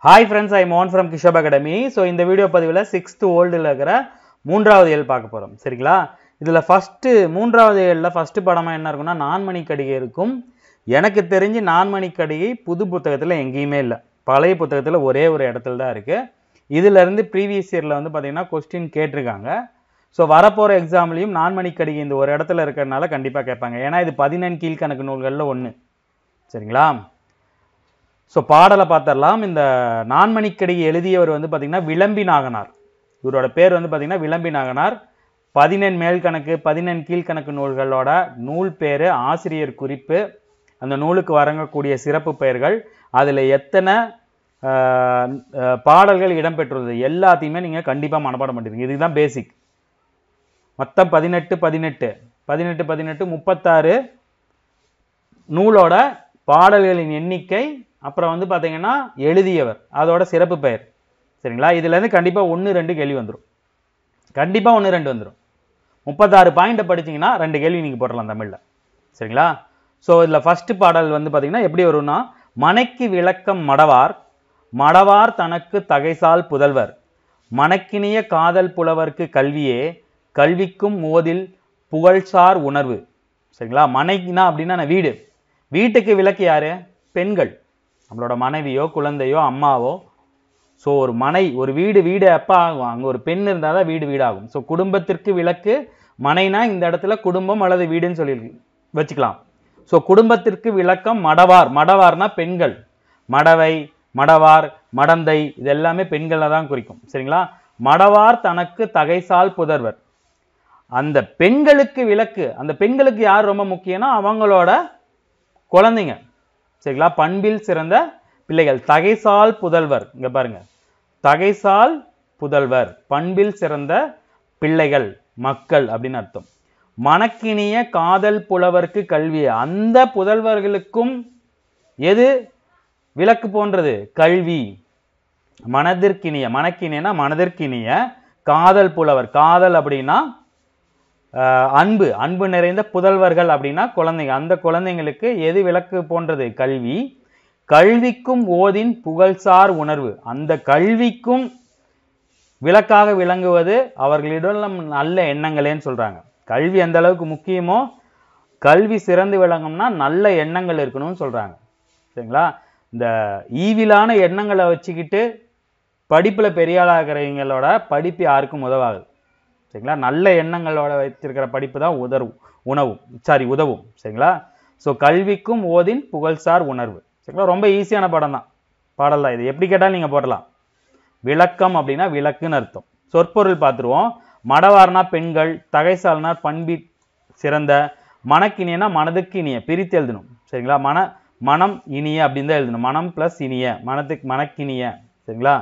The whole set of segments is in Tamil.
hi friends I am from Kishap academy so இந்த வீடியோ பதிவில் சிக்ஸ்த்து ஓல்டில் இருக்கிற மூன்றாவது ஏழு பார்க்க போகிறோம் சரிங்களா இதில் ஃபஸ்ட்டு மூன்றாவது ஏழில் ஃபஸ்ட்டு படமாக என்ன இருக்குன்னா நான்மணி கடிகை இருக்கும் எனக்கு தெரிஞ்சு நான்மணி கடிகை புது புத்தகத்தில் எங்கேயுமே இல்லை பழைய புத்தகத்தில் ஒரே ஒரு இடத்துல தான் இருக்குது இதிலேருந்து ப்ரீவியஸ் இயரில் வந்து பார்த்தீங்கன்னா கொஸ்டின் கேட்டிருக்காங்க ஸோ வரப்போகிற எக்ஸாம்லேயும் நான்மணி கடிகை இந்த ஒரு இடத்துல இருக்கிறதுனால கண்டிப்பாக கேட்பாங்க ஏன்னா இது பதினெண் கீழ்கணக்கு நூல்களில் ஒன்று சரிங்களா ஸோ பாடலை பார்த்துடலாம் இந்த நான்மணிக்கடிகை எழுதியவர் வந்து பார்த்தீங்கன்னா விளம்பி நாகனார் இவரோட பேர் வந்து பார்த்தீங்கன்னா விளம்பி நாகனார் பதினெண் மேல்கணக்கு பதினெண் கீழ்கணக்கு நூல்களோட நூல் பேர் ஆசிரியர் குறிப்பு அந்த நூலுக்கு வழங்கக்கூடிய சிறப்பு பெயர்கள் அதில் எத்தனை ஆஹ், ஆஹ், பாடல்கள் இடம்பெற்றுள்ளது எல்லாத்தையுமே நீங்கள் கண்டிப்பாக மனப்பாடம் பண்ணிருக்கீங்க இதுதான் பேசிக் மொத்தம் பதினெட்டு பதினெட்டு பதினெட்டு பதினெட்டு முப்பத்தாறு நூலோட பாடல்களின் எண்ணிக்கை அப்புறம் வந்து பார்த்தீங்கன்னா எழுதியவர் அதோட சிறப்பு பெயர் சரிங்களா இதுலேருந்து கண்டிப்பாக ஒன்று ரெண்டு கேள்வி வந்துடும் கண்டிப்பாக ஒன்று ரெண்டு வந்துடும் முப்பத்தாறு பாயிண்ட்டை படிச்சீங்கன்னா ரெண்டு கேள்வி நீங்கள் போடலாம் தமிழில் சரிங்களா ஸோ இதில் ஃபஸ்ட்டு பாடல் வந்து பார்த்தீங்கன்னா எப்படி வரும்னா மனைக்கு விளக்கம் மடவார் மடவார் தனக்கு தகைசால் புதல்வர் மணக்கினிய காதல் புலவர்க்கு கல்வியே கல்விக்கும் மோதில் புகழ்சார் உணர்வு சரிங்களா மனைக்குனா அப்படின்னா நான் வீடு வீட்டுக்கு விளக்கு யாரு பெண்கள் நம்மளோட மனைவியோ குழந்தையோ அம்மாவோ ஸோ ஒரு மனை ஒரு வீடு வீடு எப்போ ஆகும் அங்கே ஒரு பெண் இருந்தால் தான் வீடு வீடாகும் ஸோ குடும்பத்திற்கு விளக்கு மனைனா இந்த இடத்துல குடும்பம் அல்லது வீடுன்னு சொல்லி வச்சுக்கலாம் ஸோ குடும்பத்திற்கு விளக்கம் மடவார் மடவார்னா பெண்கள் மடவை மடவார் மடந்தை இது எல்லாமே பெண்களை தான் குறிக்கும் சரிங்களா மடவார் தனக்கு தகைசால் புதர்வர் அந்த பெண்களுக்கு விளக்கு அந்த பெண்களுக்கு யார் ரொம்ப முக்கியம்னா அவங்களோட குழந்தைங்க சரிங்களா பண்பில் சிறந்த பிள்ளைகள் தகைசால் புதல்வர் இங்க பாருங்க தகைசால் புதல்வர் பண்பில் சிறந்த பிள்ளைகள் மக்கள் அப்படின்னு அர்த்தம் மணக்கினிய காதல் புலவர்க்கு கல்வி அந்த புதல்வர்களுக்கும் எது விளக்கு போன்றது கல்வி மனதிற்கினிய மனக்கினியனா மனதிற்கினிய காதல் புலவர் காதல் அப்படின்னா ஆஹ், அன்பு அன்பு நிறைந்த புதல்வர்கள் அப்படின்னா குழந்தைங்க அந்த குழந்தைங்களுக்கு எது விளக்கு போன்றது கல்வி கல்விக்கும் ஓதின் புகழ்சார் உணர்வு அந்த கல்விக்கும் விளக்காக விளங்குவது அவர்களிடம் நல்ல எண்ணங்களேன்னு சொல்றாங்க கல்வி எந்த அளவுக்கு முக்கியமோ கல்வி சிறந்து விளங்கும்னா நல்ல எண்ணங்கள் இருக்கணும்னு சொல்றாங்க சரிங்களா இந்த ஈவிலான எண்ணங்களை வச்சுக்கிட்டு படிப்புல பெரிய ஆளாகிறவங்களோட படிப்பு யாருக்கும் உதவாது சரிங்களா நல்ல எண்ணங்களோட வைத்திருக்கிற படிப்பு தான் உதவும் உணவும் சாரி உதவும் சரிங்களா ஸோ கல்விக்கும் ஓதின் புகழ்சார் உணர்வு சரிங்களா ரொம்ப ஈஸியான படம் தான் பாடல் தான் இது எப்படி கேட்டாலும் நீங்கள் போடலாம் விளக்கம் அப்படின்னா விளக்குன்னு அர்த்தம் சொற்பொருள் பார்த்துருவோம் மடவார்னா பெண்கள் தகைசால்னா பண்பி சிறந்த மனக்கினியனா மனதுக்கு இனிய பிரித்து எழுதணும் சரிங்களா மன மனம் இனிய அப்படின்னு தான் எழுதணும் மனம் ப்ளஸ் இனிய மனத்துக்கு மனக்கினிய சரிங்களா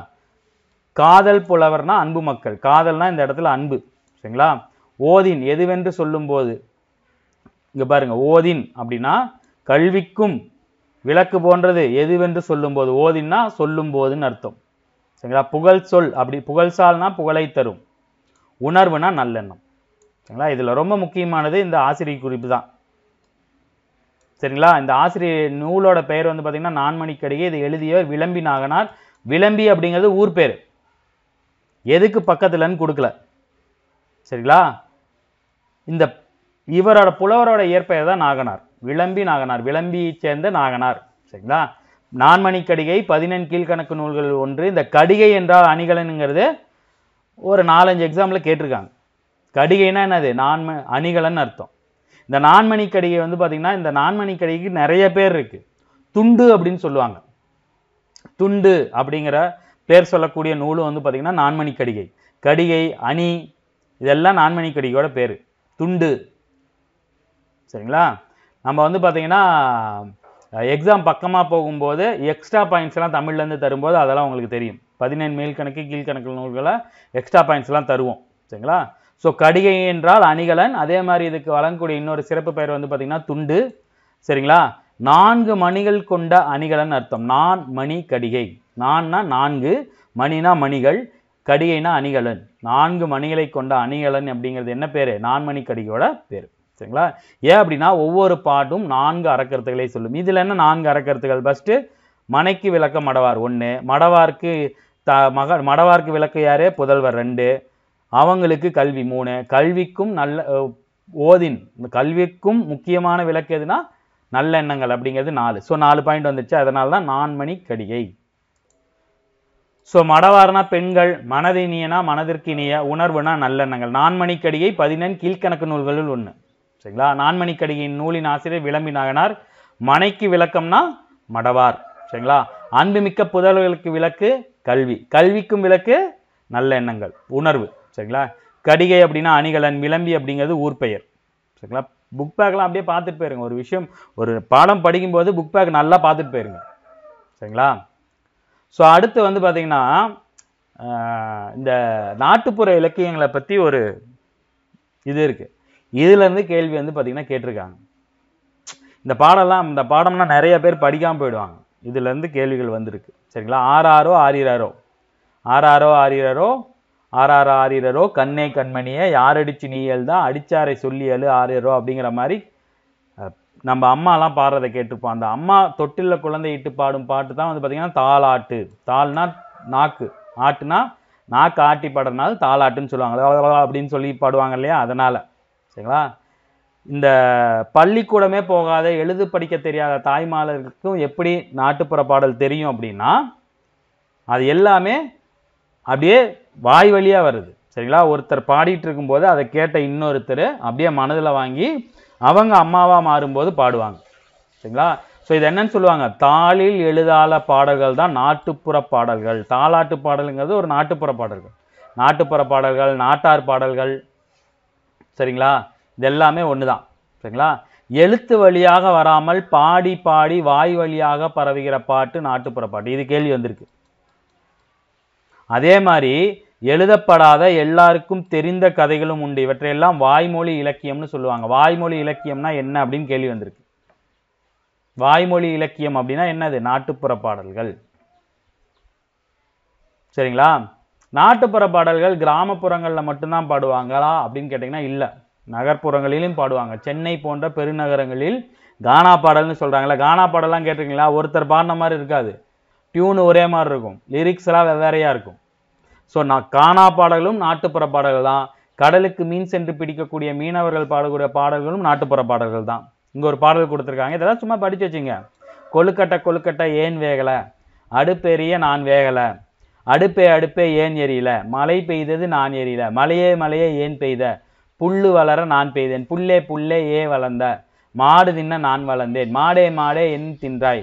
காதல் புலவர்னா அன்பு மக்கள் காதல்னா இந்த இடத்துல அன்பு சரிங்களா ஓதின் எதுவென்று சொல்லும்போது இங்க பாருங்க ஓதின் அப்படின்னா கல்விக்கும் விளக்கு போன்றது எதுவென்று சொல்லும்போது ஓதின்னா சொல்லும் போதுன்னு அர்த்தம் சரிங்களா புகழ் சொல் அப்படி புகழ்சால்னா புகழை தரும் உணர்வுனா நல்லெண்ணம் சரிங்களா இதுல ரொம்ப முக்கியமானது இந்த ஆசிரியர் குறிப்பு தான் சரிங்களா இந்த ஆசிரியர் நூலோட பெயர் வந்து பார்த்தீங்கன்னா நான்மணிக்கடிகை இது எழுதியவர் விளம்பி நாகனார் விளம்பி அப்படிங்கிறது ஊர் பேர் எதுக்கு பக்கத்துலன்னு கொடுக்கல சரிங்களா இந்த இவரோட புலவரோட இயற்பெயர் தான் நாகனார் விளம்பி நாகனார் விளம்பியை சேர்ந்த நாகனார் சரிங்களா நான்மணிக்கடிகை பதினெண் கீழ்கணக்கு நூல்கள் ஒன்று இந்த கடிகை என்றால் அணிகலனுங்கிறது ஒரு நாலஞ்சு எக்ஸாம்பிள் கேட்டிருக்காங்க கடிகைனா என்னது நான்ம அணிகலன் அர்த்தம் இந்த நான்மணி கடிகை வந்து பார்த்தீங்கன்னா இந்த நான்மணி கடிகைக்கு நிறைய பேர் இருக்கு துண்டு அப்படின்னு சொல்லுவாங்க துண்டு அப்படிங்கிற பேர் சொல்லக்கூடிய நூலும் வந்து பார்த்தீங்கன்னா நான்மணி கடிகை கடிகை அணி இதெல்லாம் நான்மணி கடிகையோட பேர் துண்டு சரிங்களா நம்ம வந்து பார்த்தீங்கன்னா எக்ஸாம் பக்கமாக போகும்போது எக்ஸ்ட்ரா பாயிண்ட்ஸ்லாம் தமிழ்லேருந்து தரும்போது அதெல்லாம் உங்களுக்கு தெரியும் பதினேழு மேல்கணக்கு கீழ்கணக்கு நூல்களை எக்ஸ்ட்ரா பாயிண்ட்ஸ்லாம் தருவோம் சரிங்களா ஸோ கடிகை என்றால் அணிகலன் அதே மாதிரி இதுக்கு வழங்கக்கூடிய இன்னொரு சிறப்பு பெயர் வந்து பார்த்தீங்கன்னா துண்டு சரிங்களா நான்கு மணிகள் கொண்ட அணிகலன் அர்த்தம் நான் மணி கடிகை நான்னா நான்கு மணினா மணிகள் கடிகைனா அணிகலன் நான்கு மணிகளை கொண்ட அணிகலன் அப்படிங்கிறது என்ன பேர் நான்மணி கடிகையோட பேர் சரிங்களா ஏன் அப்படின்னா ஒவ்வொரு பாட்டும் நான்கு அறக்கருத்துக்களை சொல்லும் இதில் என்ன நான்கு அறக்கருத்துகள் ஃபஸ்ட்டு மனைக்கு விளக்க மடவார் ஒன்று மடவார்க்கு த மக மடவார்க்கு விளக்க யாரு புதல்வர் ரெண்டு அவங்களுக்கு கல்வி மூணு கல்விக்கும் நல்ல அஹ், ஓதின் இந்த கல்விக்கும் முக்கியமான விளக்கு எதுனா நல்லெண்ணங்கள் அப்படிங்கிறது நாலு ஸோ நாலு பாயிண்ட் வந்துச்சு அதனால தான் நான்மணி கடிகை ஸோ மடவார்னா பெண்கள் மனதினியனா மனதிற்கு இனிய உணர்வுனா நல்லெண்ணங்கள் நான்மணிக்கடிகை பதினெண் கீழ்க்கணக்கு நூல்களில் ஒன்று சரிங்களா நான்மணிக்கடிகையின் நூலின் ஆசிரியர் விளம்பி நாகனார் மனைக்கு விளக்கம்னா மடவார் சரிங்களா அன்புமிக்க புதல்களுக்கு விளக்கு கல்வி கல்விக்கும் விளக்கு நல்ல எண்ணங்கள் உணர்வு சரிங்களா கடிகை அப்படின்னா அணிகலன் விளம்பி அப்படிங்கிறது ஊர் பெயர் சரிங்களா புக் பேக்லாம் அப்படியே பார்த்துட்டு போயிருங்க ஒரு விஷயம் ஒரு பாடம் படிக்கும்போது புக் பேக் நல்லா பார்த்துட்டு போயிருங்க சரிங்களா ஸோ அடுத்து வந்து பார்த்தீங்கன்னா ஆஹ், இந்த நாட்டுப்புற இலக்கியங்களை பற்றி ஒரு இது இருக்கு இதுல இருந்து கேள்வி வந்து பார்த்தீங்கன்னா கேட்டிருக்காங்க இந்த பாடம்லாம் இந்த பாடம்லாம் நிறைய பேர் படிக்காம போயிடுவாங்க இதுல இருந்து கேள்விகள் வந்திருக்கு சரிங்களா ஆறாரோ ஆறிராரோ ஆறாரோ ஆறிரரோ ஆறாரோ ஆறிரரோ கண்ணே கண்மணியே யாரடிச்சு நீ தான் அடிச்சாரை சொல்லி எழு ஆறிரோ அப்படிங்கிற மாதிரி அஹ், நம்ம அம்மாலாம் பாடுறதை கேட்டிருப்போம் அந்த அம்மா தொட்டில்ல குழந்தை இட்டு பாடும் பாட்டு தான் வந்து பார்த்தீங்கன்னா தாலாட்டு தாள்னா நாக்கு ஆட்டுனா நாக்கு ஆட்டி பாடுறதுனால தாலாட்டுன்னு சொல்லுவாங்க அப்படின்னு சொல்லி பாடுவாங்க இல்லையா அதனால சரிங்களா இந்த பள்ளிக்கூடமே போகாத எழுது படிக்க தெரியாத தாய்மார்களுக்கும் எப்படி நாட்டுப்புற பாடல் தெரியும் அப்படின்னா அது எல்லாமே அப்படியே வாய் வழியா வருது சரிங்களா ஒருத்தர் பாடிட்டு இருக்கும்போது அதை கேட்ட இன்னொருத்தர் அப்படியே மனதில் வாங்கி அவங்க அம்மாவா மாறும்போது பாடுவாங்க சரிங்களா ஸோ இது என்னன்னு சொல்லுவாங்க தாளில் எழுதாத பாடல்கள் தான் நாட்டுப்புற பாடல்கள் தாலாட்டு பாடலுங்கிறது ஒரு நாட்டுப்புற பாடல்கள் நாட்டுப்புற பாடல்கள் நாட்டார் பாடல்கள் சரிங்களா இது எல்லாமே ஒன்று தான் சரிங்களா எழுத்து வழியாக வராமல் பாடி பாடி வாய் வழியாக பரவுகிற பாட்டு நாட்டுப்புற பாட்டு இது கேள்வி வந்திருக்கு அதே மாதிரி எழுதப்படாத எல்லாருக்கும் தெரிந்த கதைகளும் உண்டு இவற்றையெல்லாம் வாய்மொழி இலக்கியம்னு சொல்லுவாங்க வாய்மொழி இலக்கியம்னா என்ன அப்படின்னு கேள்வி வந்திருக்கு வாய்மொழி இலக்கியம் அப்படின்னா என்னது நாட்டுப்புற பாடல்கள் சரிங்களா நாட்டுப்புற பாடல்கள் கிராமப்புறங்களில் மட்டும்தான் பாடுவாங்களா அப்படின்னு கேட்டிங்கன்னா இல்லை நகர்ப்புறங்களிலும் பாடுவாங்க சென்னை போன்ற பெருநகரங்களில் கானா பாடல்னு சொல்கிறாங்களே கானா பாடல்லாம் கேட்டிருக்கீங்களா ஒருத்தர் பாடின மாதிரி இருக்காது டியூன் ஒரே மாதிரி இருக்கும் லிரிக்ஸ் எல்லாம் வெவ்வேறையாக இருக்கும் ஸோ நான் கானா பாடல்களும் நாட்டுப்புற பாடல்கள் தான் கடலுக்கு மீன் சென்று பிடிக்கக்கூடிய மீனவர்கள் பாடக்கூடிய பாடல்களும் நாட்டுப்புற பாடல்கள் தான் இங்கே ஒரு பாடல் கொடுத்துருக்காங்க இதெல்லாம் சும்மா படிச்சு வச்சுங்க கொழுக்கட்டை கொழுக்கட்டை ஏன் வேகலை அடுப்பெரிய நான் வேகலை அடுப்பே அடுப்பே ஏன் எரியல மழை பெய்தது நான் எரியல மழையே மழையே ஏன் பெய்த புல்லு வளர நான் பெய்தேன் புல்லே புல்லே ஏ வளர்ந்த மாடு தின்ன நான் வளர்ந்தேன் மாடே மாடே என் தின்றாய்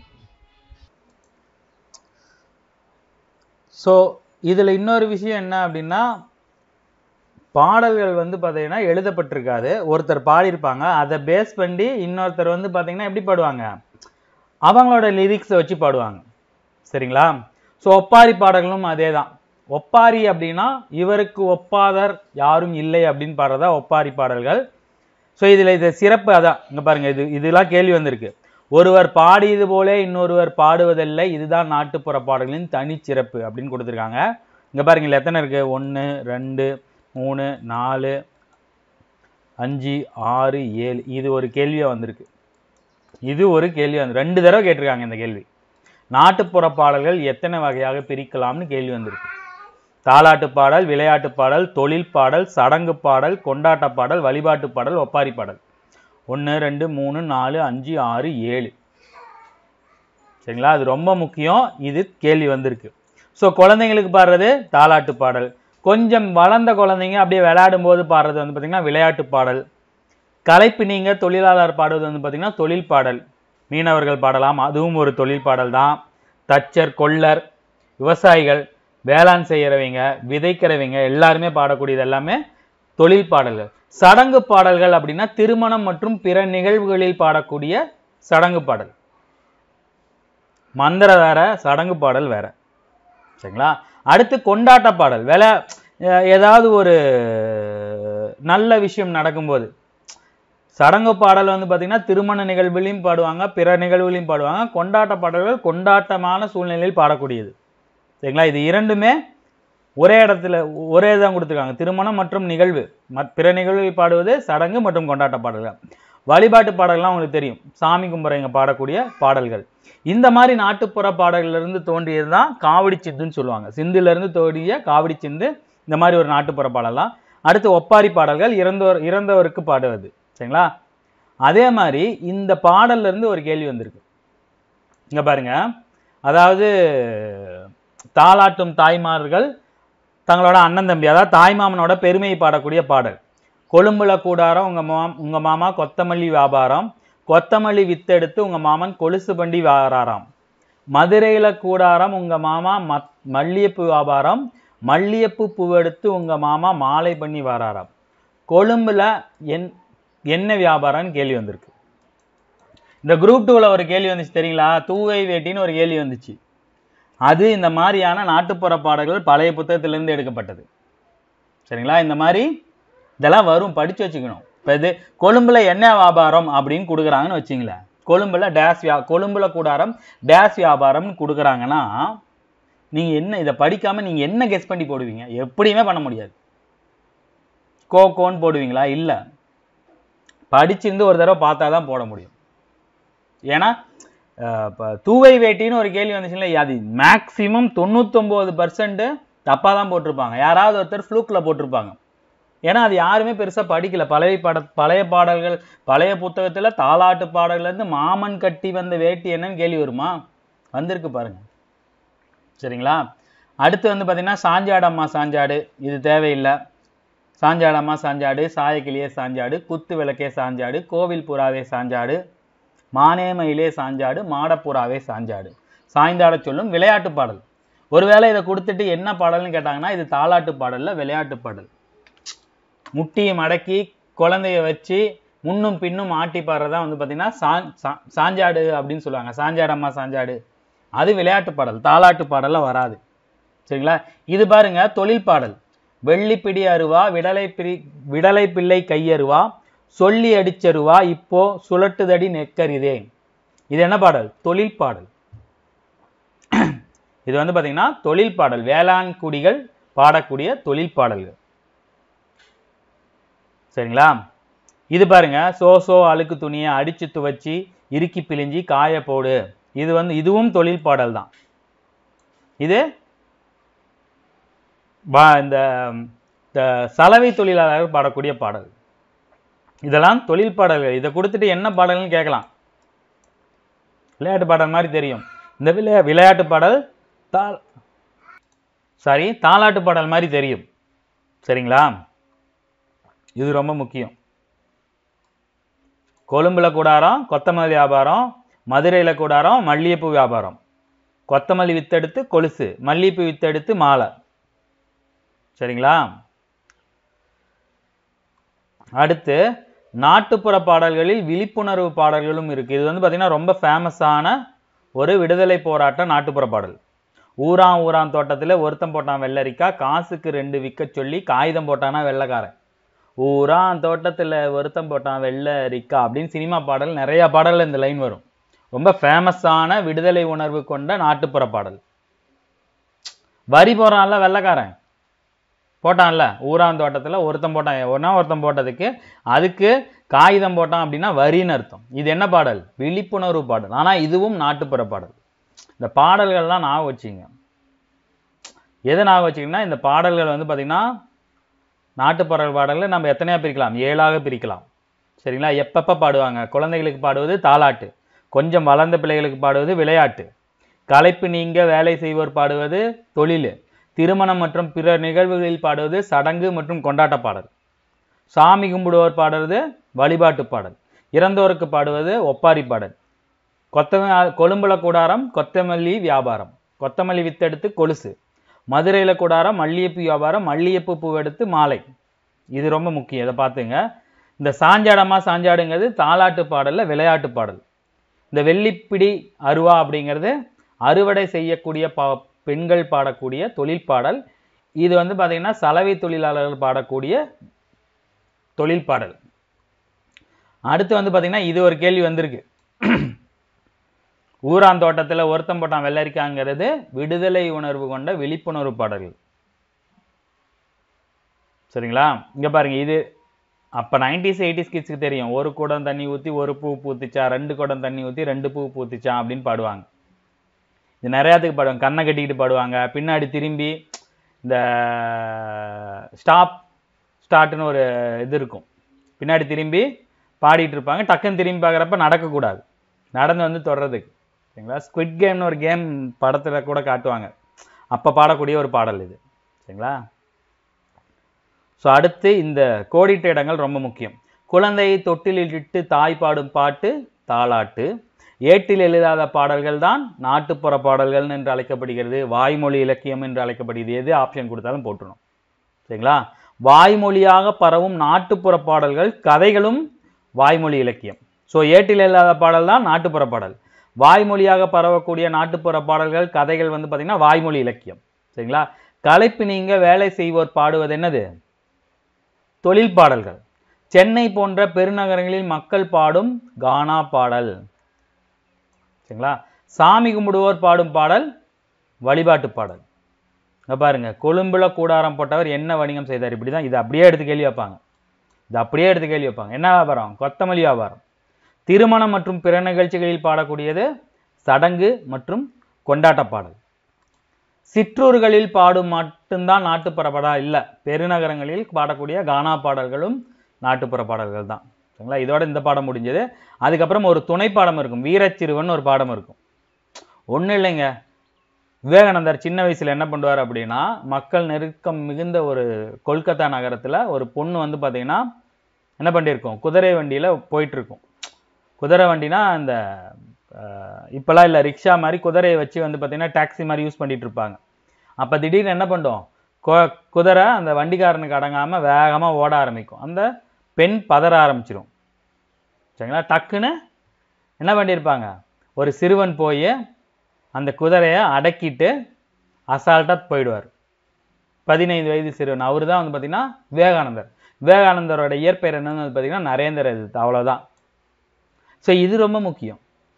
ஸோ இதில் இன்னொரு விஷயம் என்ன அப்படின்னா பாடல்கள் வந்து பார்த்தீங்கன்னா எழுதப்பட்டிருக்காது ஒருத்தர் பாடியிருப்பாங்க அதை பேஸ் பண்ணி இன்னொருத்தர் வந்து பார்த்தீங்கன்னா எப்படி பாடுவாங்க அவங்களோட லிரிக்ஸை வச்சு பாடுவாங்க சரிங்களா ஸோ ஒப்பாரி பாடல்களும் அதே தான் ஒப்பாரி அப்படின்னா இவருக்கு ஒப்பாதர் யாரும் இல்லை அப்படின்னு பாடுறதா ஒப்பாரி பாடல்கள் ஸோ இதில் இது சிறப்பு அதான் இங்கே பாருங்க இது இதெல்லாம் கேள்வி வந்திருக்கு ஒருவர் பாடியது போலே இன்னொருவர் பாடுவதில்லை இதுதான் நாட்டுப்புற பாடல்களின் தனிச்சிறப்பு அப்படின்னு கொடுத்துருக்காங்க இங்கே பாருங்க இதுல எத்தனை இருக்கு ஒன்று ரெண்டு மூணு நாலு அஞ்சு ஆறு ஏழு இது ஒரு கேள்வியாக வந்திருக்கு இது ஒரு கேள்வி வந்து ரெண்டு தடவை கேட்டிருக்காங்க இந்த கேள்வி நாட்டுப்புற பாடல்கள் எத்தனை வகையாக பிரிக்கலாம்னு கேள்வி வந்திருக்கு தாலாட்டு பாடல் விளையாட்டு பாடல் தொழில் பாடல் சடங்கு பாடல் கொண்டாட்ட பாடல் வழிபாட்டு பாடல் ஒப்பாரி பாடல் ஒன்று ரெண்டு மூணு நாலு அஞ்சு ஆறு ஏழு சரிங்களா அது ரொம்ப முக்கியம் இது கேள்வி வந்திருக்கு ஸோ குழந்தைங்களுக்கு பாடுறது தாலாட்டு பாடல் கொஞ்சம் வளர்ந்த குழந்தைங்க அப்படியே விளையாடும் போது பாடுறது வந்து பார்த்தீங்கன்னா விளையாட்டு பாடல் கலைப்பு நீங்க தொழிலாளர் பாடுவது வந்து பார்த்தீங்கன்னா தொழில் பாடல் மீனவர்கள் பாடலாம் அதுவும் ஒரு தொழில் பாடல் தான் தச்சர் கொள்ளர் விவசாயிகள் வேளாண் செய்கிறவங்க விதைக்கிறவங்க எல்லாருமே பாடக்கூடியது எல்லாமே தொழில் பாடல்கள் சடங்கு பாடல்கள் அப்படின்னா திருமணம் மற்றும் பிற நிகழ்வுகளில் பாடக்கூடிய சடங்கு பாடல் மந்திர வேற சடங்கு பாடல் வேற சரிங்களா அடுத்து கொண்டாட்ட பாடல் வேலை அஹ் ஏதாவது ஒரு நல்ல விஷயம் நடக்கும்போது சடங்கு பாடல் வந்து பார்த்தீங்கன்னா திருமண நிகழ்வுலையும் பாடுவாங்க பிற நிகழ்வுலையும் பாடுவாங்க கொண்டாட்ட பாடல்கள் கொண்டாட்டமான சூழ்நிலையில் பாடக்கூடியது சரிங்களா இது இரண்டுமே ஒரே இடத்துல ஒரே தான் கொடுத்துருக்காங்க திருமணம் மற்றும் நிகழ்வு மற்- பிற நிகழ்வில் பாடுவது சடங்கு மற்றும் கொண்டாட்ட பாடல்கள் வழிபாட்டு பாடல்கள்லாம் உங்களுக்கு தெரியும் சாமி கும்பிட்றவங்க பாடக்கூடிய பாடல்கள் இந்த மாதிரி நாட்டுப்புற பாடல்கள்ல இருந்து தோன்றியது தான் காவடி சிந்துன்னு சொல்லுவாங்க சிந்துல இருந்து தோன்றிய காவடி சிந்து இந்த மாதிரி ஒரு நாட்டுப்புற பாடலாம் அடுத்து ஒப்பாரி பாடல்கள் இறந்தவர் இறந்தவருக்கு பாடுவது சரிங்களா அதே மாதிரி இந்த பாடல்ல இருந்து ஒரு கேள்வி வந்திருக்கு இங்க பாருங்க அதாவது தாலாட்டும் தாய்மார்கள் தங்களோட அண்ணன் தம்பி அதாவது தாய்மாமனோட பெருமையை பாடக்கூடிய பாடல் கொழும்புல கூடாரம் உங்க மா உங்க மாமா கொத்தமல்லி வியாபாரம் கொத்தமல்லி வித்தெடுத்து உங்க மாமன் கொலுசு பண்டி வாராராம் மதுரையில கூடாரம் உங்க மாமா மத் மல்லிகைப்பூ வியாபாரம் மல்லிகைப்பூ பூவெடுத்து உங்க மாமா மாலை பண்ணி வாராராம் கொழும்புல என் என்ன வியாபாரம்னு கேள்வி வந்திருக்கு இந்த குரூப் டூவில் ஒரு கேள்வி வந்துச்சு தெரியுங்களா தூவை வேட்டின்னு ஒரு கேள்வி வந்துச்சு அது இந்த மாதிரியான நாட்டுப்புற பாடல்கள் பழைய புத்தகத்திலிருந்து எடுக்கப்பட்டது சரிங்களா இந்த மாதிரி இதெல்லாம் வரும் படிச்சு வச்சுக்கணும் இப்போ இது கொழும்புல என்ன வியாபாரம் அப்படின்னு கொடுக்குறாங்கன்னு வச்சிங்களேன் கொழும்புல டேஸ் வியா கொழும்புல கூடாரம் டேஸ் வியாபாரம்னு கொடுக்குறாங்கன்னா நீங்கள் என்ன இதை படிக்காமல் நீங்கள் என்ன கெஸ் பண்ணி போடுவீங்க எப்படியுமே பண்ண முடியாது கோகோன்னு போடுவீங்களா இல்லை படிச்சிருந்து ஒரு தடவை பார்த்தா தான் போட முடியும் ஏன்னா இப்போ தூவை வேட்டின்னு ஒரு கேள்வி வந்துச்சுல்ல அது மேக்ஸிமம் தொண்ணூத்தொம்பது பர்சன்ட் தப்பாக தான் போட்டிருப்பாங்க யாராவது ஒருத்தர் ஃப்ளூக்கில் போட்டிருப்பாங்க ஏன்னா அது யாருமே பெருசாக படிக்கல பழைய பாட பழைய பாடல்கள் பழைய புத்தகத்தில் தாலாட்டு பாடல்கள்லேருந்து மாமன் கட்டி வந்த வேட்டி என்னன்னு கேள்வி வருமா வந்திருக்கு பாருங்க சரிங்களா அடுத்து வந்து பார்த்தீங்கன்னா சாஞ்சாடம்மா சாஞ்சாடு இது தேவையில்லை சாஞ்சாடம்மா சாஞ்சாடு சாயக்கிளியே சாஞ்சாடு குத்து விளக்கே சாஞ்சாடு கோவில் புறாவே சாஞ்சாடு மானே மயிலே சாஞ்சாடு மாடப்புறாவே சாஞ்சாடு சாய்ந்தாட சொல்லும் விளையாட்டு பாடல் ஒருவேளை இதை கொடுத்துட்டு என்ன பாடல்னு கேட்டாங்கன்னா இது தாலாட்டு பாடல்ல விளையாட்டு பாடல் முட்டியை மடக்கி குழந்தைய வச்சு முன்னும் பின்னும் ஆட்டி பாடுறதா வந்து பார்த்தீங்கன்னா சா- சா- சாஞ்சாடு அப்படின்னு சொல்லுவாங்க சாஞ்சாடம்மா சாஞ்சாடு அது விளையாட்டு பாடல் தாலாட்டு பாடல்ல வராது சரிங்களா இது பாருங்க தொழில் பாடல் வெள்ளிப்பிடி அருவா விடலை பிரி விடலை பிள்ளை கையருவா சொல்லி அடிச்சருவா இப்போ சுழட்டுதடி நெக்கரிதே இது என்ன பாடல் தொழில் பாடல் இது வந்து பாத்தீங்கன்னா தொழில் பாடல் வேளாண் குடிகள் பாடக்கூடிய தொழில் பாடல்கள் சரிங்களா இது பாருங்க சோ சோ அழுக்கு துணியை அடிச்சு துவைச்சி இறுக்கி பிழிஞ்சி காய போடு இது வந்து இதுவும் தொழில் பாடல் தான் இது பா- இந்த இந்த சலவை தொழிலாளர்கள் பாடக்கூடிய பாடல் இதெல்லாம் தொழில் பாடல்கள் இதை கொடுத்துட்டு என்ன பாடல்னு கேட்கலாம் விளையாட்டு பாடல் மாதிரி தெரியும் இந்த விளையா விளையாட்டு பாடல் தா சாரி தாலாட்டு பாடல் மாதிரி தெரியும் சரிங்களா இது ரொம்ப முக்கியம் கொழும்புல கூடாரம் கொத்தமல்லி வியாபாரம் மதுரையில கூடாரம் மல்லிகைப்பூ வியாபாரம் கொத்தமல்லி வித்தெடுத்து கொலுசு மல்லிகைப்பூ வித்தெடுத்து மாலை சரிங்களா அடுத்து நாட்டுப்புற பாடல்களில் விழிப்புணர்வு பாடல்களும் இருக்கு இது வந்து பார்த்தீங்கன்னா ரொம்ப ஃபேமஸான ஒரு விடுதலை போராட்ட நாட்டுப்புற பாடல் ஊரான் ஊரான் தோட்டத்தில் ஒருத்தன் போட்டான் வெள்ளரிக்கா காசுக்கு ரெண்டு விற்க சொல்லி காகிதம் போட்டானா வெள்ளைக்காரன் ஊரான் தோட்டத்தில் ஒருத்தன் போட்டான் வெள்ளரிக்கா அப்படின்னு சினிமா பாடல் நிறைய பாடல்ல இந்த லைன் வரும் ரொம்ப ஃபேமஸான விடுதலை உணர்வு கொண்ட நாட்டுப்புற பாடல் வரி போறான்ல வெள்ளைக்காரன் போட்டான்ல ஊரான் தோட்டத்தில் ஒருத்தன் போட்டான் ஒன்னா ஒருத்தன் போட்டதுக்கு அதுக்கு காகிதம் போட்டான் அப்படின்னா வரின்னு அர்த்தம் இது என்ன பாடல் விழிப்புணர்வு பாடல் ஆனால் இதுவும் நாட்டுப்புற பாடல் இந்த பாடல்கள்லாம் ஞாபகம் வச்சுங்க எதை ஞாபகம் வச்சுக்கிங்கன்னா இந்த பாடல்கள் வந்து பார்த்தீங்கன்னா நாட்டுப்புற பாடல்களை நம்ம எத்தனையா பிரிக்கலாம் ஏழாக பிரிக்கலாம் சரிங்களா எப்பப்போ பாடுவாங்க குழந்தைகளுக்கு பாடுவது தாலாட்டு கொஞ்சம் வளர்ந்த பிள்ளைகளுக்கு பாடுவது விளையாட்டு களைப்பு நீங்க வேலை செய்வோர் பாடுவது தொழில் திருமணம் மற்றும் பிற நிகழ்வுகளில் பாடுவது சடங்கு மற்றும் கொண்டாட்ட பாடல் சாமி கும்பிடுவோர் பாடுறது வழிபாட்டு பாடல் இறந்தோருக்கு பாடுவது ஒப்பாரி பாடல் கொத்தம கொழும்புல கூடாரம் கொத்தமல்லி வியாபாரம் கொத்தமல்லி வித்தெடுத்து கொலுசு மதுரையில கூடாரம் மல்லிகைப்பூ வியாபாரம் மல்லிகைப்பூ பூ எடுத்து மாலை இது ரொம்ப முக்கியம் இதை பார்த்துங்க இந்த சாஞ்சாடமா சாஞ்சாடுங்கிறது தாலாட்டு பாடல்ல விளையாட்டு பாடல் இந்த வெள்ளிப்பிடி அருவா அப்படிங்கிறது அறுவடை செய்யக்கூடிய பா பெண்கள் பாடக்கூடிய தொழில் பாடல் இது வந்து பார்த்தீங்கன்னா சலவை தொழிலாளர்கள் பாடக்கூடிய தொழில் பாடல் அடுத்து வந்து பார்த்தீங்கன்னா இது ஒரு கேள்வி வந்திருக்கு ஊரான் தோட்டத்தில் ஒருத்தம் போட்டான் வெள்ளரிக்காங்கிறது விடுதலை உணர்வு கொண்ட விழிப்புணர்வு பாடல்கள் சரிங்களா இங்க பாருங்க இது அப்போ நைன்டிஸ் எயிட்டிஸ் கிட்ஸ்க்கு தெரியும் ஒரு குடம் தண்ணி ஊற்றி ஒரு பூ பூத்துச்சா ரெண்டு குடம் தண்ணி ஊற்றி ரெண்டு பூ பூத்துச்சா அப்படின்னு பாடுவாங்க இது நிறையாத்துக்கு பாடுவாங்க கண்ணை கட்டிக்கிட்டு பாடுவாங்க பின்னாடி திரும்பி இந்த ஸ்டாப் ஸ்டார்ட்னு ஒரு இது இருக்கும் பின்னாடி திரும்பி பாடிட்டு இருப்பாங்க டக்குன்னு திரும்பி பார்க்குறப்ப நடக்கக்கூடாது நடந்து வந்து தொடர்றதுக்கு சரிங்களா ஸ்குவிட் கேம்னு ஒரு கேம் படத்தில் கூட காட்டுவாங்க அப்போ பாடக்கூடிய ஒரு பாடல் இது சரிங்களா ஸோ அடுத்து இந்த கோடிட்ட இடங்கள் ரொம்ப முக்கியம் குழந்தையை தொட்டிலில் இட்டு தாய் பாடும் பாட்டு தாலாட்டு ஏட்டில் எழுதாத பாடல்கள் தான் நாட்டுப்புற பாடல்கள் என்று அழைக்கப்படுகிறது வாய்மொழி இலக்கியம் என்று அழைக்கப்படுகிறது எது ஆப்ஷன் கொடுத்தாலும் போட்டுரும் சரிங்களா வாய்மொழியாக பரவும் நாட்டுப்புற பாடல்கள் கதைகளும் வாய்மொழி இலக்கியம் ஸோ ஏட்டில் இல்லாத பாடல் தான் நாட்டுப்புற பாடல் வாய்மொழியாக பரவக்கூடிய நாட்டுப்புற பாடல்கள் கதைகள் வந்து பார்த்திங்கன்னா வாய்மொழி இலக்கியம் சரிங்களா களைப்பு நீங்க வேலை செய்வோர் பாடுவது என்னது தொழில் பாடல்கள் சென்னை போன்ற பெருநகரங்களில் மக்கள் பாடும் கானா பாடல் சரிங்களா சாமி கும்பிடுவோர் பாடும் பாடல் வழிபாட்டு பாடல் இங்க பாருங்க கொழும்புல கூடாரம் போட்டவர் என்ன வணிகம் செய்தார் இப்படிதான் இது அப்படியே எடுத்து கேள்வி வைப்பாங்க இது அப்படியே எடுத்து கேள்வி வைப்பாங்க என்ன வியாபாரம் கொத்தமல்லி வியாபாரம் திருமணம் மற்றும் பிற நிகழ்ச்சிகளில் பாடக்கூடியது சடங்கு மற்றும் கொண்டாட்ட பாடல் சிற்றூர்களில் பாடும் மட்டும்தான் நாட்டுப்புற பாடல் இல்லை பெருநகரங்களில் பாடக்கூடிய கானா பாடல்களும் நாட்டுப்புற பாடல்கள் தான் சரிங்களா இதோட இந்த பாடம் முடிஞ்சது அதுக்கப்புறம் ஒரு துணை பாடம் இருக்கும் வீரச்சிறுவன் ஒரு பாடம் இருக்கும் ஒன்றும் இல்லைங்க விவேகானந்தர் சின்ன வயசுல என்ன பண்ணுவார் அப்படின்னா மக்கள் நெருக்கம் மிகுந்த ஒரு கொல்கத்தா நகரத்துல ஒரு பொண்ணு வந்து பார்த்தீங்கன்னா என்ன பண்ணியிருக்கோம் குதிரை வண்டியில போயிட்டு இருக்கும் குதிரை வண்டினா அந்த அஹ், இப்பெல்லாம் இல்லை ரிக்ஷா மாதிரி குதிரையை வச்சு வந்து பார்த்தீங்கன்னா டாக்ஸி மாதிரி யூஸ் பண்ணிட்டு இருப்பாங்க அப்போ திடீர்னு என்ன பண்ணும் கொ- குதிரை அந்த வண்டிக்காரனுக்கு அடங்காம வேகமா ஓட ஆரம்பிக்கும் அந்த பெண் பதற ஆரம்பிச்சிடும் சரிங்களா டக்குன்னு என்ன பண்ணியிருப்பாங்க ஒரு சிறுவன் போய் அந்த குதிரையை அடக்கிட்டு அசால்ட்டாக போயிடுவார் பதினைந்து வயது சிறுவன் அவர் தான் வந்து பார்த்தீங்கன்னா விவேகானந்தர் விவேகானந்தரோட இயற்பெயர் என்னன்னு வந்து பார்த்தீங்கன்னா நரேந்திர இது அவ்வளோதான் ஸோ இது ரொம்ப முக்கியம்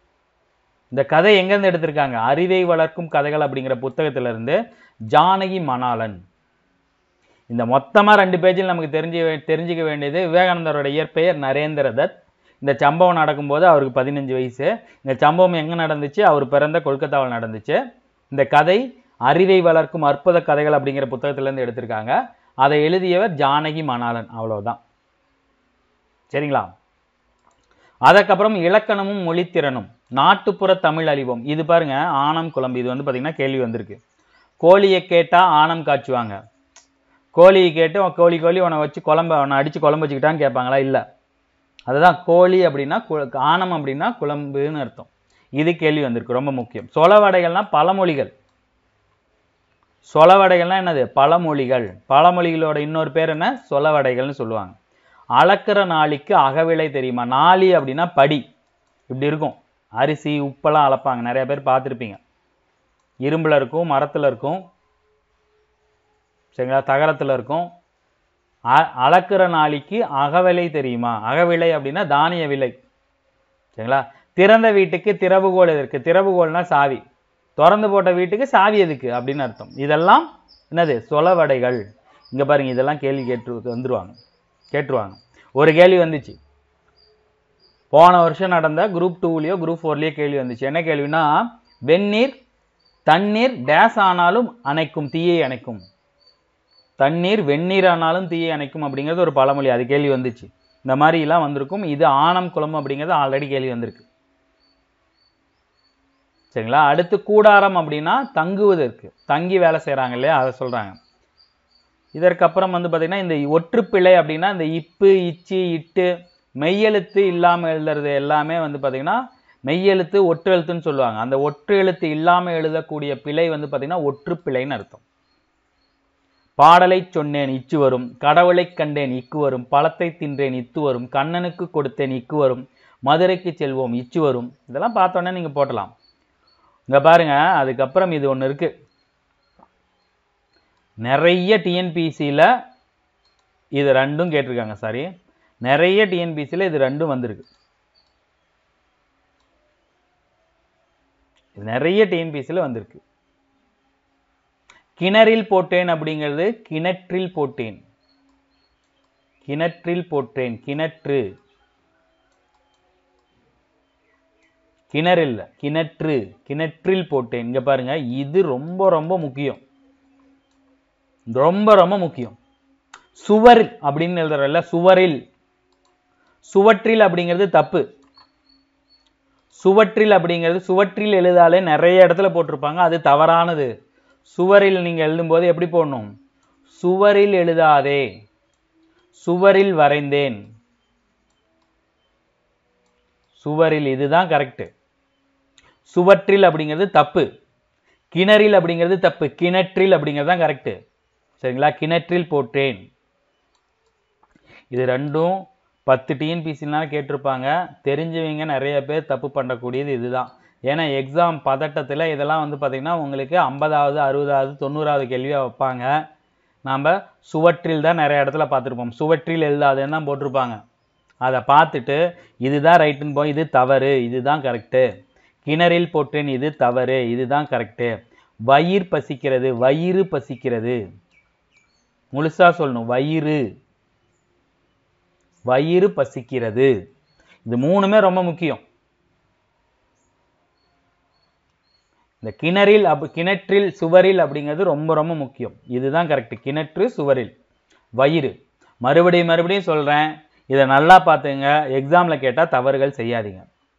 இந்த கதை எங்கேருந்து எடுத்திருக்காங்க அறிவை வளர்க்கும் கதைகள் அப்படிங்கிற புத்தகத்துல இருந்து ஜானகி மணாலன் இந்த மொத்தமா ரெண்டு பேஜில் நமக்கு தெரிஞ்சு தெரிஞ்சுக்க வேண்டியது விவேகானந்தரோட இயற்பெயர் நரேந்திர தத் இந்த சம்பவம் நடக்கும்போது அவருக்கு பதினஞ்சு வயசு இந்த சம்பவம் எங்க நடந்துச்சு அவர் பிறந்த கொல்கத்தாவில் நடந்துச்சு இந்த கதை அறிவை வளர்க்கும் அற்புத கதைகள் அப்படிங்கிற புத்தகத்துல இருந்து எடுத்திருக்காங்க அதை எழுதியவர் ஜானகி மணாலன் அவ்வளவுதான் சரிங்களா அதற்கப்புறம் இலக்கணமும் மொழித்திறனும் நாட்டுப்புற தமிழ் அழிவோம் இது பாருங்க ஆனம் குழம்பு இது வந்து பாத்தீங்கன்னா கேள்வி வந்திருக்கு கோழியை கேட்டா ஆனம் காய்ச்சுவாங்க கோழியை கேட்டு உன் கோழி கோழி உன்னை வச்சு குழம்ப உன்னை அடிச்சு குழம்பு வச்சுக்கிட்டான்னு கேட்பாங்களா இல்லை அதுதான் கோழி அப்படின்னா கு- ஆனம் அப்படின்னா குழம்புன்னு அர்த்தம் இது கேள்வி வந்திருக்கு ரொம்ப முக்கியம் சொலவடைகள்னா பழமொழிகள் சொலவடைகள்னா என்னது பழமொழிகள் பழமொழிகளோட இன்னொரு பேர் என்ன சொலவடைகள்னு சொல்லுவாங்க அளக்கிற நாளிக்கு அகவிலை தெரியுமா நாளி அப்படின்னா படி இப்படி இருக்கும் அரிசி உப்பெல்லாம் அளப்பாங்க நிறைய பேர் பார்த்துருப்பீங்க இரும்புல இருக்கும் மரத்துல இருக்கும் சரிங்களா தகரத்துல இருக்கும் அ- அளக்கிற நாளிக்கு அகவிலை தெரியுமா அகவிலை அப்படின்னா தானிய விலை சரிங்களா திறந்த வீட்டுக்கு திறவுகோல் எதற்கு திறவுகோல்னா சாவி திறந்து போட்ட வீட்டுக்கு சாவி எதுக்கு அப்படின்னு அர்த்தம் இதெல்லாம் என்னது சொலவடைகள் இங்க பாருங்க இதெல்லாம் கேள்வி கேட்டு வந்துருவாங்க கேட்டுருவாங்க ஒரு கேள்வி வந்துச்சு போன வருஷம் நடந்த குரூப் டூலேயோ குரூப் ஃபோர்லேயோ கேள்வி வந்துச்சு என்ன கேள்வினா வெந்நீர் தண்ணீர் டேஸ் ஆனாலும் அணைக்கும் தீயை அணைக்கும் தண்ணீர் வெந்நீர் ஆனாலும் தீயை அணைக்கும் அப்படிங்கிறது ஒரு பழமொழி அது கேள்வி வந்துச்சு இந்த மாதிரி எல்லாம் வந்திருக்கும் இது ஆனம் குளம் அப்படிங்கிறது ஆல்ரெடி கேள்வி வந்திருக்கு சரிங்களா அடுத்து கூடாரம் அப்படின்னா தங்குவதற்கு தங்கி வேலை செய்றாங்க இல்லையா அதை சொல்றாங்க இதற்கப்புறம் வந்து பார்த்தீங்கன்னா இந்த ஒற்றுப்பிழை அப்படின்னா இந்த இப்பு இச்சு இட்டு மெய்யெழுத்து இல்லாமல் எழுதுறது எல்லாமே வந்து பார்த்தீங்கன்னா மெய்யெழுத்து ஒற்று எழுத்துன்னு சொல்லுவாங்க அந்த ஒற்று எழுத்து இல்லாமல் எழுதக்கூடிய பிழை வந்து பார்த்தீங்கன்னா ஒற்றுப்பிழைன்னு அர்த்தம் பாடலை சொன்னேன் இச்சு வரும் கடவுளைக் கண்டேன் இக்கு வரும் பழத்தை தின்றேன் இத்து வரும் கண்ணனுக்கு கொடுத்தேன் இக்கு வரும் மதுரைக்கு செல்வோம் இச்சு வரும் இதெல்லாம் பார்த்தோன்னே நீங்க போட்டலாம் இங்க பாருங்க அதுக்கப்புறம் இது ஒண்ணு இருக்கு நிறைய டிஎன்பிசியில் இது ரெண்டும் கேட்டிருக்காங்க சாரி நிறைய டிஎன்பிசியில் இது ரெண்டும் வந்திருக்கு இது நிறைய டிஎன்பிசியில் வந்திருக்கு கிணறில் போட்டேன் அப்படிங்கிறது கிணற்றில் போட்டேன் கிணற்றில் போட்டேன் கிணற்று கிணறு இல்ல கிணற்று கிணற்றில் போட்டேன் இங்க பாருங்க இது ரொம்ப ரொம்ப முக்கியம் ரொம்ப ரொம்ப முக்கியம் சுவர் அப்படின்னு எழுதுறல சுவரில் சுவற்றில் அப்படிங்கிறது தப்பு சுவற்றில் அப்படிங்கிறது சுவற்றில் எழுதாலே நிறைய இடத்துல போட்டிருப்பாங்க அது தவறானது சுவரில் நீங்க எழுதும்போது எப்படி போடணும் சுவரில் எழுதாதே சுவரில் வரைந்தேன் சுவரில் இதுதான் கரெக்ட் சுவற்றில் அப்படிங்கிறது தப்பு கிணறில் அப்படிங்கிறது தப்பு கிணற்றில் அப்படிங்கிறது தான் கரெக்ட் சரிங்களா கிணற்றில் போட்டேன் இது ரெண்டும் பத்து டிஎன்பிசிலாம் கேட்டிருப்பாங்க தெரிஞ்சவங்க நிறைய பேர் தப்பு பண்ணக்கூடியது இதுதான் ஏன்னா எக்ஸாம் பதட்டத்தில் இதெல்லாம் வந்து பார்த்திங்கன்னா உங்களுக்கு ஐம்பதாவது அறுபதாவது தொண்ணூறாவது கேள்வியாக வைப்பாங்க நாம் சுவற்றில் தான் நிறைய இடத்துல பார்த்துருப்போம் சுவற்றில் எழுதாதுன்னு தான் போட்டிருப்பாங்க அதை பார்த்துட்டு இதுதான் ரைட்டுன்னு போய் இது தவறு இதுதான் கரெக்டு கிணறில் போட்டேன் இது தவறு இதுதான் கரெக்டு வயிறு பசிக்கிறது வயிறு பசிக்கிறது முழுசா சொல்லணும் வயிறு வயிறு பசிக்கிறது இது மூணுமே ரொம்ப முக்கியம் இந்த கிணறில் அப் கிணற்றில் சுவரில் அப்படிங்கிறது ரொம்ப ரொம்ப முக்கியம் இதுதான் கரெக்ட் கிணற்று சுவரில் வயிறு மறுபடியும் மறுபடியும் சொல்றேன் இதை நல்லா பார்த்துங்க எக்ஸாம்ல கேட்டால் தவறுகள் செய்யாதீங்க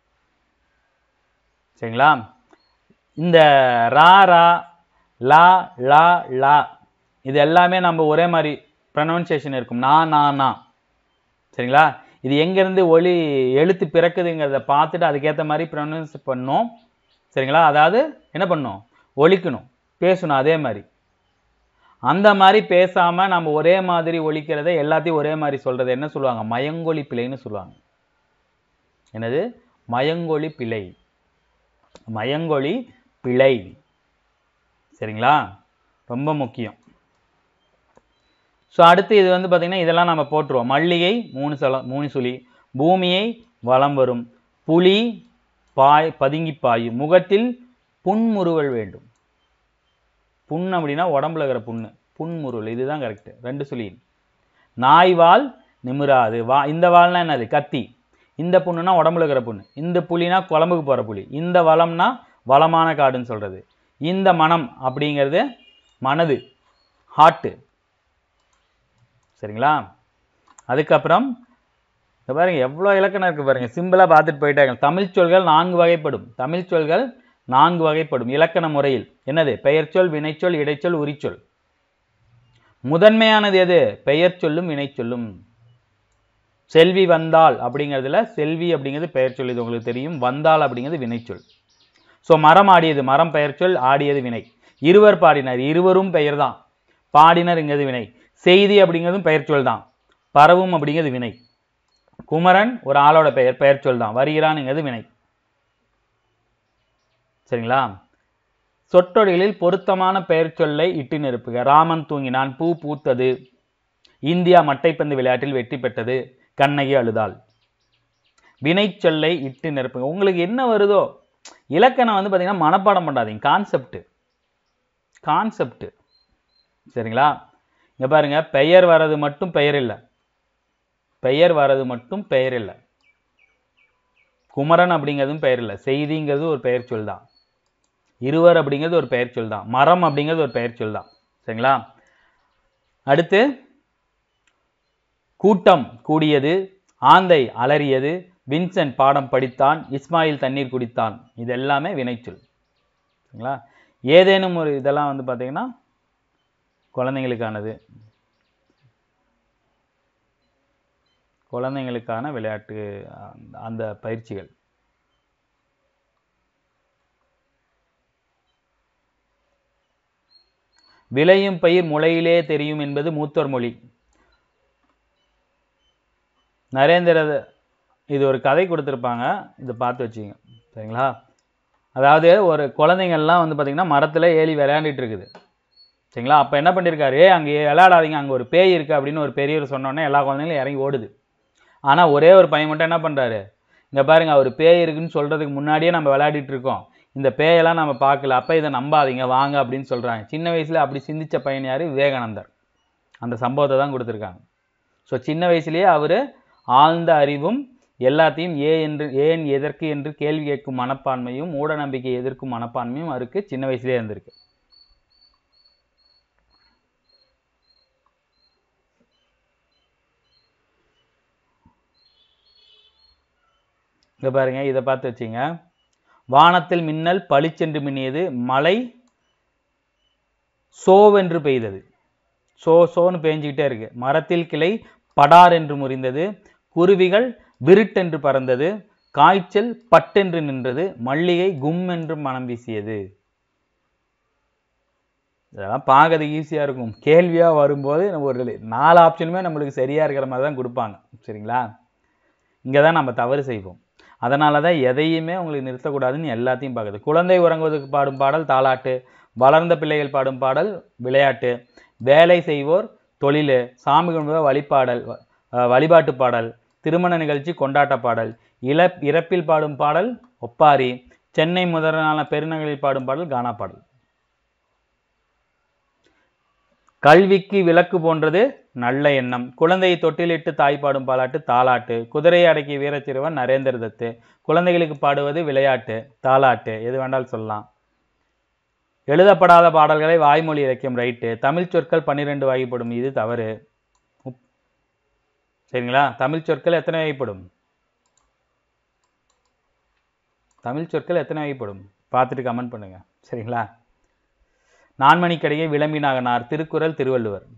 சரிங்களா இந்த ரா ரா லா லா லா இது எல்லாமே நம்ம ஒரே மாதிரி ப்ரொனவுன்சியேஷன் இருக்கும் நா நா நா சரிங்களா இது எங்கேருந்து ஒலி எழுத்து பிறக்குதுங்கிறத பார்த்துட்டு அதுக்கேற்ற மாதிரி ப்ரொனவுன்ஸ் பண்ணோம் சரிங்களா அதாவது என்ன பண்ணணும் ஒலிக்கணும் பேசணும் அதே மாதிரி அந்த மாதிரி பேசாமல் நம்ம ஒரே மாதிரி ஒலிக்கிறத எல்லாத்தையும் ஒரே மாதிரி சொல்கிறது என்ன சொல்லுவாங்க மயங்கொலி பிழைன்னு சொல்லுவாங்க என்னது மயங்கொலி பிழை மயங்கொலி பிழை சரிங்களா ரொம்ப முக்கியம் ஸோ அடுத்து இது வந்து பார்த்திங்கன்னா இதெல்லாம் நம்ம போட்டுருவோம் மல்லிகை மூணு சல மூணு சுழி பூமியை வலம் வரும் புலி பாய் பதுங்கி பாயும் முகத்தில் புன்முறுவல் வேண்டும் புண் அப்படின்னா உடம்புல இருக்கிற புண்ணு புன்முறுவல் இதுதான் கரெக்ட் ரெண்டு சுழி நாய் வால் நிமிராது வா இந்த வால்னா என்னது கத்தி இந்த புண்ணுனா உடம்புல இருக்கிற புண்ணு இந்த புலினா குழம்புக்கு போகிற புலி இந்த வளம்னா வளமான காடுன்னு சொல்கிறது இந்த மனம் அப்படிங்கிறது மனது ஹார்ட்டு சரிங்களா அதுக்கப்புறம் இந்த பாருங்க எவ்வளோ இலக்கணம் இருக்கு பாருங்க சிம்பிளாக பார்த்துட்டு போயிட்டாங்க தமிழ் சொல்கள் நான்கு வகைப்படும் தமிழ் சொல்கள் நான்கு வகைப்படும் இலக்கண முறையில் என்னது பெயர்ச்சொல் வினைச்சொல் இடைச்சொல் உரிச்சொல் முதன்மையானது எது பெயர் சொல்லும் வினைச்சொல்லும் செல்வி வந்தாள் அப்படிங்கிறதுல செல்வி அப்படிங்கிறது பெயர் சொல் இது உங்களுக்கு தெரியும் வந்தாள் அப்படிங்கிறது வினைச்சொல் ஸோ மரம் ஆடியது மரம் பெயர் சொல் ஆடியது வினை இருவர் பாடினர் இருவரும் பெயர் தான் பாடினர்ங்கிறது வினை செய்தி அப்படிங்கிறதும் பெயர் சொல் தான் பரவும் அப்படிங்கிறது வினை குமரன் ஒரு ஆளோட பெயர் பெயர் சொல் தான் வருகிறான்ங்கிறது வினை சரிங்களா சொற்றொடர்களில் பொருத்தமான பெயர் சொல்லை இட்டு நிரப்புக ராமன் தூங்கினான் பூ பூத்தது இந்தியா மட்டைப்பந்து விளையாட்டில் வெற்றி பெற்றது கண்ணகி அழுதாள் வினைச்சொல்லை இட்டு நிரப்புங்க உங்களுக்கு என்ன வருதோ இலக்கணம் வந்து பார்த்தீங்கன்னா மனப்பாடம் பண்ணாதீங்க கான்செப்ட் கான்செப்ட் சரிங்களா இங்க பாருங்க பெயர் வர்றது மட்டும் பெயர் இல்லை பெயர் வர்றது மட்டும் பெயர் இல்லை குமரன் அப்படிங்கிறதும் பெயர் இல்லை செய்திங்கிறது ஒரு பெயர் சொல் தான் இருவர் அப்படிங்கிறது ஒரு பெயர் சொல் தான் மரம் அப்படிங்கிறது ஒரு பெயர் சொல் தான் சரிங்களா அடுத்து கூட்டம் கூடியது ஆந்தை அலறியது வின்சென்ட் பாடம் படித்தான் இஸ்மாயில் தண்ணீர் குடித்தான் இது எல்லாமே வினைச்சொல் சரிங்களா ஏதேனும் ஒரு இதெல்லாம் வந்து பார்த்தீங்கன்னா குழந்தைங்களுக்கானது குழந்தைங்களுக்கான விளையாட்டு அந்த- அந்த பயிற்சிகள் விளையும் பயிர் முளையிலே தெரியும் என்பது மூத்தோர் மொழி நரேந்திர இது ஒரு கதை கொடுத்துருப்பாங்க இதை பார்த்து வச்சுங்க சரிங்களா அதாவது ஒரு குழந்தைங்கள்லாம் வந்து பார்த்திங்கன்னா மரத்தில் ஏறி விளையாண்டுட்டு இருக்குது சரிங்களா அப்போ என்ன பண்ணியிருக்காரு "ஏய், அங்கே விளையாடாதீங்க அங்கே ஒரு பேய் இருக்குது அப்படின்னு ஒரு பெரியவர் சொன்னோன்னே எல்லா குழந்தைங்களும் இறங்கி ஓடுது ஆனால் ஒரே ஒரு பையன் மட்டும் என்ன பண்ணுறாரு இங்கே பாருங்க அவர் பேய் இருக்குன்னு சொல்கிறதுக்கு முன்னாடியே நம்ம விளையாடிட்டு இருக்கோம் இந்த பேயெல்லாம் நம்ம பார்க்கல அப்போ இதை நம்பாதீங்க வாங்க அப்படின்னு சொல்கிறாங்க சின்ன வயசில் அப்படி சிந்திச்ச பையன் யார் விவேகானந்தர் அந்த சம்பவத்தை தான் கொடுத்துருக்காங்க ஸோ சின்ன வயசுலேயே அவர் ஆழ்ந்த அறிவும் எல்லாத்தையும் ஏ என்று ஏன் எதற்கு என்று கேள்வி கேட்கும் மனப்பான்மையும் மூட நம்பிக்கை எதிர்க்கும் மனப்பான்மையும் அவருக்கு சின்ன வயசுலேயே இருந்திருக்கு இங்க பாருங்க இதை பார்த்து வச்சுங்க வானத்தில் மின்னல் பளிச்சென்று மின்னியது மழை சோவென்று பெய்தது சோ சோன்னு பேஞ்சுக்கிட்டே இருக்கு மரத்தில் கிளை படார் என்று முறிந்தது குருவிகள் விருட்டென்று பறந்தது காய்ச்சல் பட்டென்று நின்றது மல்லிகை கும் என்று மனம் வீசியது இதெல்லாம் பார்க்கறது ஈஸியாக இருக்கும் கேள்வியாக வரும்போது நம்ம ஒரு நாலு ஆப்ஷனுமே நம்மளுக்கு சரியாக இருக்கிற மாதிரி தான் கொடுப்பாங்க சரிங்களா இங்கே தான் நம்ம தவறு செய்வோம் அதனால தான் எதையுமே உங்களுக்கு நிறுத்தக்கூடாதுன்னு எல்லாத்தையும் பார்க்குது குழந்தை உறங்குவதற்கு பாடும் பாடல் தாலாட்டு வளர்ந்த பிள்ளைகள் பாடும் பாடல் விளையாட்டு வேலை செய்வோர் தொழில் சாமி கும்பிடுவோர் வழிபாடல் வ- அஹ் வழிபாட்டு பாடல் திருமண நிகழ்ச்சி கொண்டாட்ட பாடல் இழ இறப்பில் பாடும் பாடல் ஒப்பாரி சென்னை முதலான பெருநகரில் பாடும் பாடல் கானா பாடல் கல்விக்கு விளக்கு போன்றது நல்ல எண்ணம் குழந்தையை தொட்டிலிட்டு தாய் பாடும் பாலாட்டு தாலாட்டு குதிரையை அடக்கிய வீரச்சிறுவன் நரேந்திர தத்து குழந்தைகளுக்கு பாடுவது விளையாட்டு தாலாட்டு எது வேண்டாலும் சொல்லலாம் எழுதப்படாத பாடல்களை வாய்மொழி இலக்கியம் ரைட்டு தமிழ் சொற்கள் பன்னிரெண்டு வகைப்படும் இது தவறு உப்- சரிங்களா தமிழ் சொற்கள் எத்தனை வகைப்படும் தமிழ் சொற்கள் எத்தனை வகைப்படும் பார்த்துட்டு கமெண்ட் பண்ணுங்க சரிங்களா நான்மணிக்கடிகை விளம்பினாகனார் திருக்குறள் திருவள்ளுவர்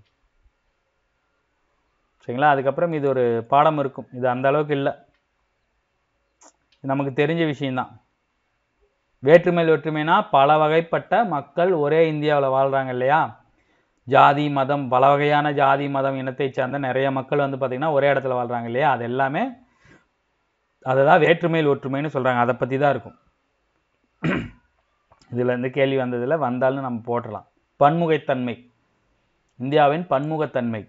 சரிங்களா அதுக்கப்புறம் இது ஒரு பாடம் இருக்கும் இது அந்த அளவுக்கு இல்லை நமக்கு தெரிஞ்ச விஷயம்தான் வேற்றுமையில் வேற்றுமைனா பல வகைப்பட்ட மக்கள் ஒரே இந்தியாவில் வாழ்றாங்க இல்லையா ஜாதி மதம் பல வகையான ஜாதி மதம் இனத்தை சார்ந்த நிறைய மக்கள் வந்து பார்த்திங்கன்னா ஒரே இடத்துல வாழ்றாங்க இல்லையா அது எல்லாமே அதை தான் வேற்றுமையில் ஒற்றுமைன்னு சொல்கிறாங்க அதை பற்றி தான் இருக்கும் இதில் இருந்து கேள்வி வந்ததில் வந்தாலும் நம்ம போட்டுடலாம் பன்முகைத்தன்மை இந்தியாவின் பன்முகத்தன்மை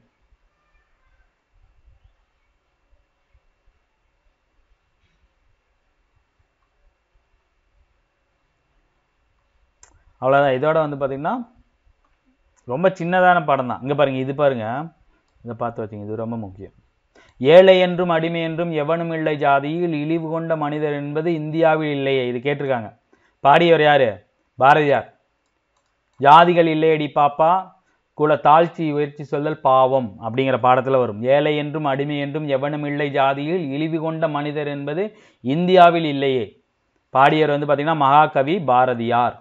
அவ்வளோதான் இதோட வந்து பார்த்தீங்கன்னா ரொம்ப சின்னதான படம் தான் இங்கே பாருங்க இது பாருங்க இதை பார்த்து வச்சுங்க இது ரொம்ப முக்கியம் ஏழை என்றும் அடிமை என்றும் எவனும் இல்லை ஜாதியில் இழிவு கொண்ட மனிதர் என்பது இந்தியாவில் இல்லையே இது கேட்டிருக்காங்க பாடியவர் யாரு பாரதியார் ஜாதிகள் இல்லையடி பாப்பா குல தாழ்ச்சி உயர்ச்சி சொல்லல் பாவம் அப்படிங்கிற பாடத்தில் வரும் ஏழை என்றும் அடிமை என்றும் எவனும் இல்லை ஜாதியில் இழிவு கொண்ட மனிதர் என்பது இந்தியாவில் இல்லையே பாடியவர் வந்து பார்த்தீங்கன்னா மகாகவி பாரதியார்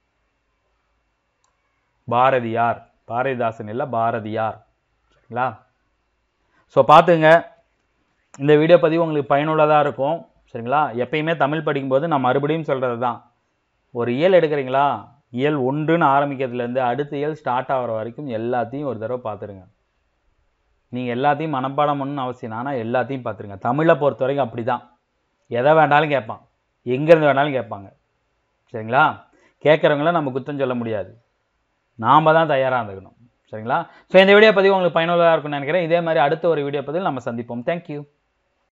பாரதியார் பாரதிதாசன் இல்லை பாரதியார் சரிங்களா ஸோ பார்த்துங்க இந்த வீடியோ பதிவு உங்களுக்கு பயனுள்ளதாக இருக்கும் சரிங்களா எப்பயுமே தமிழ் படிக்கும்போது நான் மறுபடியும் சொல்கிறது தான் ஒரு இயல் எடுக்கிறீங்களா இயல் ஒன்றுன்னு ஆரம்பிக்கிறதுலேருந்து அடுத்த இயல் ஸ்டார்ட் ஆகிற வரைக்கும் எல்லாத்தையும் ஒரு தடவை பார்த்துருங்க நீங்கள் எல்லாத்தையும் மனப்பாடம் பண்ணணும்னு அவசியம் ஆனால் எல்லாத்தையும் பார்த்துருங்க தமிழை பொறுத்த வரைக்கும் அப்படி தான் எதை வேணாலும் கேட்பான் எங்கேருந்து வேணாலும் கேட்பாங்க சரிங்களா கேட்குறவங்கள நம்ம குத்தம் சொல்ல முடியாது நாம் தான் தயாராக இருந்துக்கணும் சரிங்களா ஸோ இந்த வீடியோ பதிவு உங்களுக்கு பயனுள்ளதாக இருக்கும்னு நினைக்கிறேன் இதே மாதிரி அடுத்த ஒரு வீடியோ பதிவில் நம்ம சந்திப்போம் தேங்க்யூ